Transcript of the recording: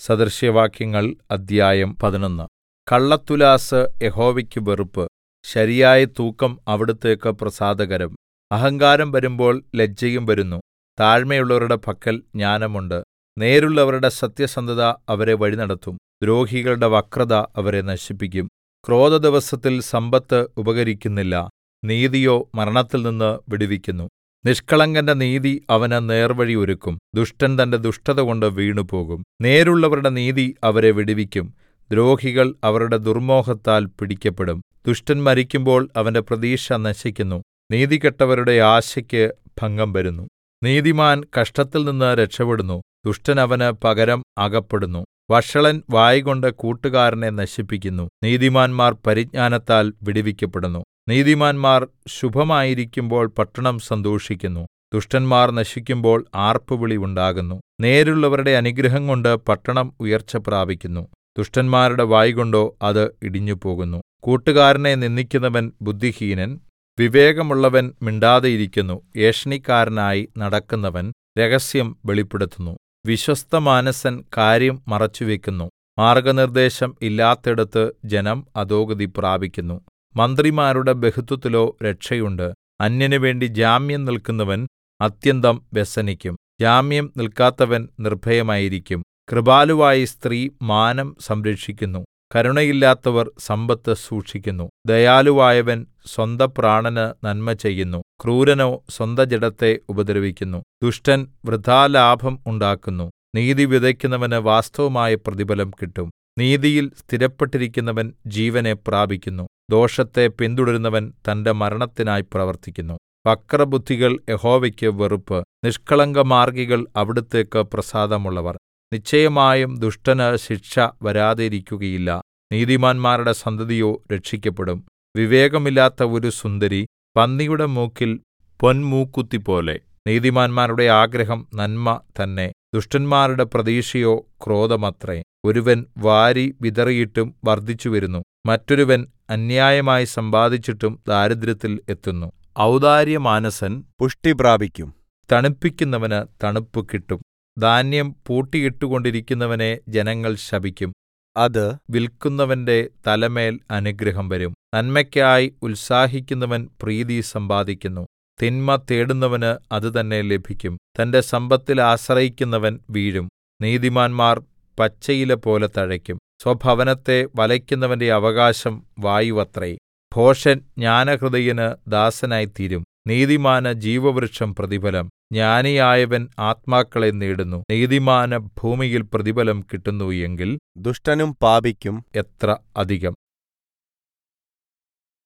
സദൃശവാക്യങ്ങൾ അദ്ധ്യായം പതിനൊന്ന് കള്ളത്തുലാസ് യഹോവയ്ക്ക് വെറുപ്പ് ശരിയായ തൂക്കം അവിടുത്തേക്ക് പ്രസാദകരം അഹങ്കാരം വരുമ്പോൾ ലജ്ജയും വരുന്നു താഴ്മയുള്ളവരുടെ പക്കൽ ജ്ഞാനമുണ്ട് നേരുള്ളവരുടെ സത്യസന്ധത അവരെ വഴിനടത്തും ദ്രോഹികളുടെ വക്രത അവരെ നശിപ്പിക്കും ക്രോധദിവസത്തിൽ സമ്പത്ത് ഉപകരിക്കുന്നില്ല നീതിയോ മരണത്തിൽനിന്ന് വിടുവിക്കുന്നു നിഷ്കളങ്കന്റെ നീതി അവന് നേർവഴി ഒരുക്കും ദുഷ്ടൻ തന്റെ ദുഷ്ടതകൊണ്ട് വീണുപോകും നേരുള്ളവരുടെ നീതി അവരെ വിടുവിക്കും ദ്രോഹികൾ അവരുടെ ദുർമ്മോഹത്താൽ പിടിക്കപ്പെടും ദുഷ്ടൻ മരിക്കുമ്പോൾ അവന്റെ പ്രതീക്ഷ നശിക്കുന്നു നീതികെട്ടവരുടെ ആശയ്ക്ക് ഭംഗം വരുന്നു നീതിമാൻ കഷ്ടത്തിൽനിന്ന് രക്ഷപ്പെടുന്നു ദുഷ്ടൻ അവന് പകരം അകപ്പെടുന്നു വഷളൻ വായ്കൊണ്ട് കൂട്ടുകാരനെ നശിപ്പിക്കുന്നു നീതിമാന്മാർ പരിജ്ഞാനത്താൽ വിടുവിക്കപ്പെടുന്നു നീതിമാന്മാർ ശുഭമായിരിക്കുമ്പോൾ പട്ടണം സന്തോഷിക്കുന്നു ദുഷ്ടന്മാർ നശിക്കുമ്പോൾ ആർപ്പുവിളി ഉണ്ടാകുന്നു നേരുള്ളവരുടെ അനുഗ്രഹംകൊണ്ട് പട്ടണം ഉയർച്ച പ്രാപിക്കുന്നു ദുഷ്ടന്മാരുടെ വായ്കൊണ്ടോ അത് ഇടിഞ്ഞുപോകുന്നു കൂട്ടുകാരനെ നിന്ദിക്കുന്നവൻ ബുദ്ധിഹീനൻ വിവേകമുള്ളവൻ മിണ്ടാതെയിരിക്കുന്നു ഏഷണിക്കാരനായി നടക്കുന്നവൻ രഹസ്യം വെളിപ്പെടുത്തുന്നു വിശ്വസ്തമാനസൻ കാര്യം മറച്ചുവെക്കുന്നു മാർഗ്ഗനിർദ്ദേശം ഇല്ലാത്തിടത്ത് ജനം അധോഗതി പ്രാപിക്കുന്നു മന്ത്രിമാരുടെ ബഹുത്വത്തിലോ രക്ഷയുണ്ട് അന്യന് വേണ്ടി ജാമ്യം നിൽക്കുന്നവൻ അത്യന്തം വ്യസനിക്കും ജാമ്യം നിൽക്കാത്തവൻ നിർഭയമായിരിക്കും കൃപാലുവായ സ്ത്രീ മാനം സംരക്ഷിക്കുന്നു കരുണയില്ലാത്തവർ സമ്പത്ത് സൂക്ഷിക്കുന്നു ദയാലുവായവൻ സ്വന്ത പ്രാണന് നന്മ ചെയ്യുന്നു ക്രൂരനോ സ്വന്ത ജഡത്തെ ഉപദ്രവിക്കുന്നു ദുഷ്ടൻ വൃഥാലാഭം ഉണ്ടാക്കുന്നു നീതി വിതയ്ക്കുന്നവന് വാസ്തവമായ പ്രതിഫലം കിട്ടും നീതിയിൽ സ്ഥിരപ്പെട്ടിരിക്കുന്നവൻ ജീവനെ പ്രാപിക്കുന്നു ദോഷത്തെ പിന്തുടരുന്നവൻ തന്റെ മരണത്തിനായി പ്രവർത്തിക്കുന്നു വക്രബുദ്ധികൾ യഹോവയ്ക്ക് വെറുപ്പ് നിഷ്കളങ്കമാർഗികൾ അവിടുത്തേക്ക് പ്രസാദമുള്ളവർ നിശ്ചയമായും ദുഷ്ടന് ശിക്ഷ വരാതിരിക്കുകയില്ല നീതിമാന്മാരുടെ സന്തതിയോ രക്ഷിക്കപ്പെടും വിവേകമില്ലാത്ത ഒരു സുന്ദരി പന്നിയുടെ മൂക്കിൽ പൊൻമൂക്കുത്തിപോലെ നീതിമാന്മാരുടെ ആഗ്രഹം നന്മ തന്നെ ദുഷ്ടന്മാരുടെ പ്രതീക്ഷയോ ക്രോധമത്രേ ഒരുവൻ വാരി വിതറിയിട്ടും വർദ്ധിച്ചുവരുന്നു മറ്റൊരുവൻ അന്യായമായി സമ്പാദിച്ചിട്ടും ദാരിദ്ര്യത്തിൽ എത്തുന്നു ഔദാര്യമാനസൻ പുഷ്ടി പ്രാപിക്കും തണുപ്പിക്കുന്നവന് തണുപ്പ് കിട്ടും ധാന്യം പൂട്ടിയിട്ടുകൊണ്ടിരിക്കുന്നവനെ ജനങ്ങൾ ശപിക്കും അത് വിൽക്കുന്നവന്റെ തലമേൽ അനുഗ്രഹം വരും നന്മയ്ക്കായി ഉത്സാഹിക്കുന്നവൻ പ്രീതി സമ്പാദിക്കുന്നു തിന്മ തേടുന്നവന് അത് തന്നെ ലഭിക്കും തന്റെ സമ്പത്തിൽ ആശ്രയിക്കുന്നവൻ വീഴും നീതിമാന്മാർ പച്ചയില പോലെ തഴയ്ക്കും സ്വഭവനത്തെ വലയ്ക്കുന്നവന്റെ അവകാശം വായുവത്രേ ഭോഷൻ ജ്ഞാനഹൃദയന് ദാസനായിത്തീരും നീതിമാന് ജീവവൃക്ഷം പ്രതിഫലം ജ്ഞാനിയായവൻ ആത്മാക്കളെ നേടുന്നു നീതിമാന് ഭൂമിയിൽ പ്രതിഫലം കിട്ടുന്നു എങ്കിൽ ദുഷ്ടനും പാപിക്കും എത്ര അധികം